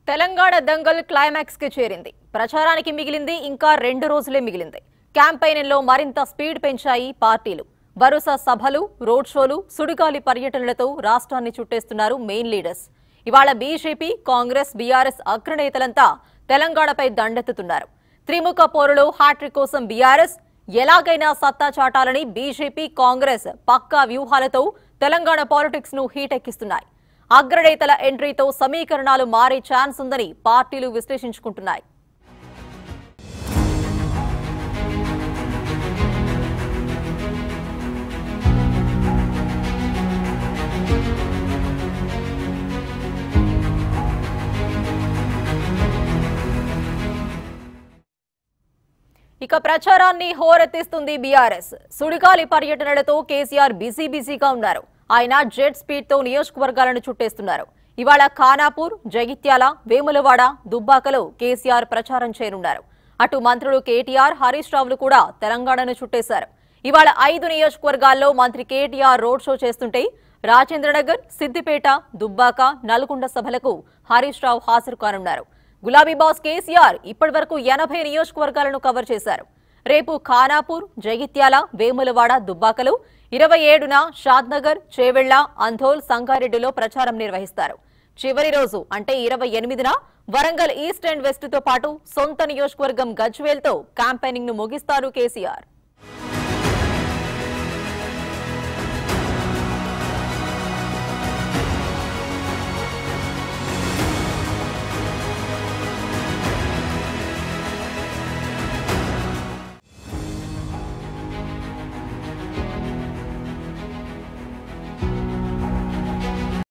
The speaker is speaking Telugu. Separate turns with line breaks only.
తెలంగాణ దంగల్ క్లైమాక్స్ కి చేరింది ప్రచారానికి మిగిలింది ఇంకా రెండు రోజులే మిగిలింది క్యాంపెయిన్లో మరింత స్పీడ్ పెంచాయి పార్టీలు వరుస సభలు రోడ్ షోలు సుడిగాలి పర్యటనలతో రాష్ట్రాన్ని చుట్టేస్తున్నారు మెయిన్ లీడర్స్ ఇవాళ బీజేపీ కాంగ్రెస్ బీఆర్ఎస్ అగ్రనేతలంతా తెలంగాణపై దండెత్తుతున్నారు త్రిముఖ పోరులో హ్యాట్రిక్ కోసం బీఆర్ఎస్ ఎలాగైనా సత్తా చాటాలని బీజేపీ కాంగ్రెస్ పక్కా వ్యూహాలతో తెలంగాణ పాలిటిక్స్ ను హీటెక్కిస్తున్నాయి అగ్రనేతల ఎంట్రీతో సమీకరణాలు మారే ఛాన్స్ ఉందని పార్టీలు విశ్లేషించుకుంటున్నాయి ఇక ప్రచారాన్ని హోరెత్తిస్తుంది బీఆర్ఎస్ సుడిగాలి పర్యటనలతో కేసీఆర్ బిజీ బిజీగా ఉన్నారు ఆయన జెట్ స్పీడ్ తో నియోజకవర్గాలను చుట్టేస్తున్నారు ఇవాళ ఖానాపూర్ జగిత్యాల వేములవాడ దుబ్బాకలో కేసీఆర్ ప్రచారం చేయనున్నారు అటు మంత్రులు కేటీఆర్ హరీష్ రావులు కూడా తెలంగాణను చుట్టేశారు ఇవాళ ఐదు నియోజకవర్గాల్లో మంత్రి కేటీఆర్ రోడ్ షో చేస్తుంటే రాజేంద్రనగర్ సిద్దిపేట దుబ్బాక నల్గొండ సభలకు హరీష్ రావు హాజరు కానున్నారు గులాబీ బాస్ కేసీఆర్ ఇప్పటి వరకు ఎనభై నియోజకవర్గాలను కవర్ చేశారు రేపు ఖానాపూర్ జగిత్యాల వేములవాడ దుబ్బాకలు ఇరవై ఏడున షాద్నగర్ చేవెళ్ల అంధోల్ సంగారెడ్డిలో ప్రచారం నిర్వహిస్తారు చివరి రోజు అంటే ఇరవై ఎనిమిదిన వరంగల్ ఈస్ట్ అండ్ వెస్ట్ తో పాటు సొంత నియోజకవర్గం గజ్వేల్తో క్యాంపెయినింగ్ ను ముగిస్తారు కేసీఆర్